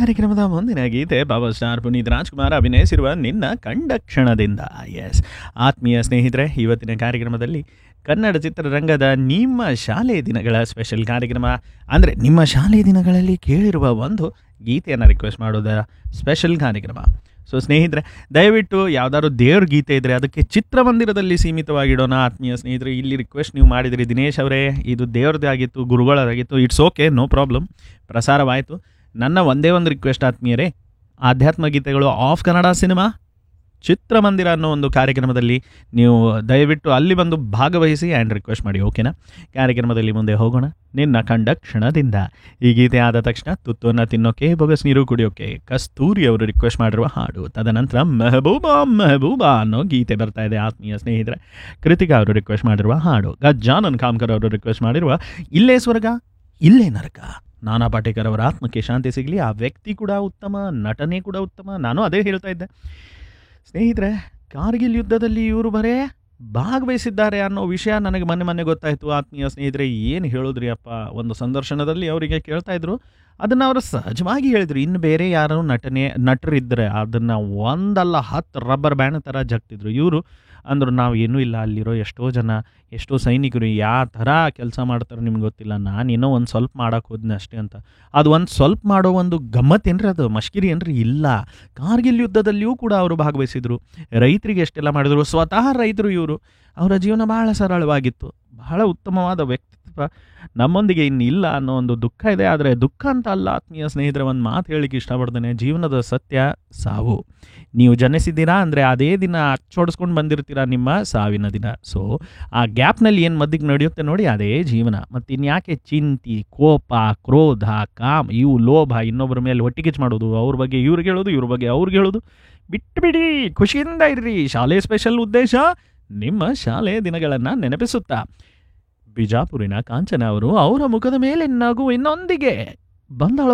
ಕಾರ್ಯಕ್ರಮದ ಮುಂದಿನ ಗೀತೆ ಬಾಬಾ ಸ್ಟಾರ್ ಪುನೀತ್ ರಾಜ್ಕುಮಾರ್ ಅಭಿನಯಿಸಿರುವ ನಿನ್ನ ಕಂಡ ಕ್ಷಣದಿಂದ ಎಸ್ ಆತ್ಮೀಯ ಸ್ನೇಹಿತರೆ ಇವತ್ತಿನ ಕಾರ್ಯಕ್ರಮದಲ್ಲಿ ಕನ್ನಡ ಚಿತ್ರರಂಗದ ನಿಮ್ಮ ಶಾಲೆ ದಿನಗಳ ಸ್ಪೆಷಲ್ ಕಾರ್ಯಕ್ರಮ ಅಂದರೆ ನಿಮ್ಮ ಶಾಲೆ ದಿನಗಳಲ್ಲಿ ಕೇಳಿರುವ ಒಂದು ಗೀತೆಯನ್ನು ರಿಕ್ವೆಸ್ಟ್ ಮಾಡೋದರ ಸ್ಪೆಷಲ್ ಕಾರ್ಯಕ್ರಮ ಸೊ ಸ್ನೇಹಿತರೆ ದಯವಿಟ್ಟು ಯಾವ್ದಾದ್ರು ದೇವ್ರ ಗೀತೆ ಇದ್ದರೆ ಅದಕ್ಕೆ ಚಿತ್ರಮಂದಿರದಲ್ಲಿ ಸೀಮಿತವಾಗಿಡೋಣ ಆತ್ಮೀಯ ಸ್ನೇಹಿತರೆ ಇಲ್ಲಿ ರಿಕ್ವೆಸ್ಟ್ ನೀವು ಮಾಡಿದಿರಿ ದಿನೇಶ್ ಅವರೇ ಇದು ದೇವ್ರದ್ದೇ ಆಗಿತ್ತು ಗುರುಗಳದಾಗಿತ್ತು ಇಟ್ಸ್ ಓಕೆ ನೋ ಪ್ರಾಬ್ಲಮ್ ಪ್ರಸಾರವಾಯಿತು ನನ್ನ ಒಂದೇ ಒಂದು ರಿಕ್ವೆಸ್ಟ್ ಆತ್ಮೀಯರೇ ಆಧ್ಯಾತ್ಮ ಗೀತೆಗಳು ಆಫ್ ಕನ್ನಡ ಸಿನಿಮಾ ಚಿತ್ರಮಂದಿರ ಅನ್ನೋ ಒಂದು ಕಾರ್ಯಕ್ರಮದಲ್ಲಿ ನೀವು ದಯವಿಟ್ಟು ಅಲ್ಲಿ ಬಂದು ಭಾಗವಹಿಸಿ ಆ್ಯಂಡ್ ರಿಕ್ವೆಸ್ಟ್ ಮಾಡಿ ಓಕೆನಾ ಕಾರ್ಯಕ್ರಮದಲ್ಲಿ ಮುಂದೆ ಹೋಗೋಣ ನಿನ್ನ ಕಂಡ ಕ್ಷಣದಿಂದ ಈ ಗೀತೆ ಆದ ತಕ್ಷಣ ತುತ್ತನ್ನು ತಿನ್ನೋಕೆ ಬೊಗಸ್ ನೀರು ಕುಡಿಯೋಕೆ ಕಸ್ತೂರಿ ಅವರು ರಿಕ್ವೆಸ್ಟ್ ಮಾಡಿರುವ ಹಾಡು ತದನಂತರ ಮೆಹಬೂಬಾ ಮೆಹಬೂಬಾ ಅನ್ನೋ ಗೀತೆ ಬರ್ತಾ ಇದೆ ಆತ್ಮೀಯ ಸ್ನೇಹಿತರೆ ಕೃತಿಕಾ ಅವರು ರಿಕ್ವೆಸ್ಟ್ ಮಾಡಿರುವ ಹಾಡು ಗಜಾನನ್ ಕಾಮ್ಕರ್ ಅವರು ರಿಕ್ವೆಸ್ಟ್ ಮಾಡಿರುವ ಇಲ್ಲೇ ಸ್ವರ್ಗ ಇಲ್ಲೇ ನರಕ ನಾನಾ ಪಾಟೇಕರ್ ಅವರ ಆತ್ಮಕ್ಕೆ ಶಾಂತಿ ಸಿಗಲಿ ಆ ವ್ಯಕ್ತಿ ಕೂಡ ಉತ್ತಮ ನಟನೆ ಕೂಡ ಉತ್ತಮ ನಾನು ಅದೇ ಹೇಳ್ತಾ ಇದ್ದೆ ಸ್ನೇಹಿತರೆ ಕಾರ್ಗಿಲ್ ಯುದ್ಧದಲ್ಲಿ ಇವರು ಬರೇ ಭಾಗವಹಿಸಿದ್ದಾರೆ ಅನ್ನೋ ವಿಷಯ ನನಗೆ ಮೊನ್ನೆ ಮೊನ್ನೆ ಗೊತ್ತಾಯಿತು ಆತ್ಮೀಯ ಸ್ನೇಹಿತರೆ ಏನು ಹೇಳಿದ್ರಿ ಅಪ್ಪ ಒಂದು ಸಂದರ್ಶನದಲ್ಲಿ ಅವರಿಗೆ ಕೇಳ್ತಾ ಇದ್ರು ಅದನ್ನು ಅವರು ಸಹಜವಾಗಿ ಹೇಳಿದರು ಇನ್ನು ಬೇರೆ ಯಾರು ನಟನೆ ನಟರಿದ್ದರೆ ಅದನ್ನು ಒಂದಲ್ಲ ಹತ್ತು ರಬ್ಬರ್ ಬ್ಯಾಂಡ್ ಥರ ಜಗ್ತಿದ್ರು ಇವರು ಅಂದರು ನಾವು ಏನೂ ಇಲ್ಲ ಅಲ್ಲಿರೋ ಎಷ್ಟೋ ಜನ ಎಷ್ಟೋ ಸೈನಿಕರು ಯಾವ ಥರ ಕೆಲಸ ಮಾಡ್ತಾರೆ ನಿಮ್ಗೆ ಗೊತ್ತಿಲ್ಲ ನಾನು ಏನೋ ಒಂದು ಸ್ವಲ್ಪ ಮಾಡೋಕೆ ಹೋದ್ನೆ ಅಷ್ಟೇ ಅಂತ ಅದು ಒಂದು ಸ್ವಲ್ಪ ಮಾಡೋ ಒಂದು ಗಮ್ಮತ್ ಏನ್ರಿ ಅದು ಮಷ್ಕಿರಿ ಏನ್ರಿ ಇಲ್ಲ ಕಾರ್ಗಿಲ್ ಯುದ್ಧದಲ್ಲಿಯೂ ಕೂಡ ಅವರು ಭಾಗವಹಿಸಿದರು ರೈತರಿಗೆ ಎಷ್ಟೆಲ್ಲ ಮಾಡಿದರು ಸ್ವತಃ ರೈತರು ಇವರು ಅವರ ಜೀವನ ಬಹಳ ಸರಳವಾಗಿತ್ತು ಬಹಳ ಉತ್ತಮವಾದ ವ್ಯಕ್ತಿತ್ವ ನಮ್ಮೊಂದಿಗೆ ಇನ್ನು ಇಲ್ಲ ಅನ್ನೋ ಒಂದು ದುಃಖ ಇದೆ ಆದರೆ ದುಃಖ ಅಂತ ಅಲ್ಲ ಆತ್ಮೀಯ ಸ್ನೇಹಿತರೆ ಒಂದು ಮಾತು ಹೇಳಿಕ್ಕೆ ಇಷ್ಟಪಡ್ತೇನೆ ಜೀವನದ ಸತ್ಯ ಸಾವು ನೀವು ಜನಿಸಿದ್ದೀರಾ ಅಂದರೆ ಅದೇ ದಿನ ಅಚ್ಚೋಡಿಸ್ಕೊಂಡು ಬಂದಿರ್ತೀರಾ ನಿಮ್ಮ ಸಾವಿನ ದಿನ ಸೊ ಆ ಗ್ಯಾಪ್ನಲ್ಲಿ ಏನು ಮದ್ದಿಗೆ ನಡೆಯುತ್ತೆ ನೋಡಿ ಅದೇ ಜೀವನ ಮತ್ತು ಇನ್ಯಾಕೆ ಚಿಂತಿ ಕೋಪ ಕ್ರೋಧ ಕಾಮ್ ಇವು ಲೋಭ ಇನ್ನೊಬ್ಬರ ಮೇಲೆ ಹೊಟ್ಟಿಗೆಚ್ ಮಾಡೋದು ಅವ್ರ ಬಗ್ಗೆ ಇವ್ರಿಗೆ ಹೇಳೋದು ಇವ್ರ ಬಗ್ಗೆ ಅವ್ರಿಗೆ ಹೇಳೋದು ಬಿಟ್ಟು ಬಿಡಿ ಖುಷಿಯಿಂದ ಇರ್ರಿ ಶಾಲೆ ಸ್ಪೆಷಲ್ ಉದ್ದೇಶ ನಿಮ್ಮ ಶಾಲೆ ದಿನಗಳನ್ನು ನೆನಪಿಸುತ್ತಾ ಬಿಜಾಪುರಿನ ಕಾಂಚನ ಅವರು ಅವರ ಮುಖದ ಮೇಲೆ ನಗು ಇನ್ನೊಂದಿಗೆ ಬಂದಳ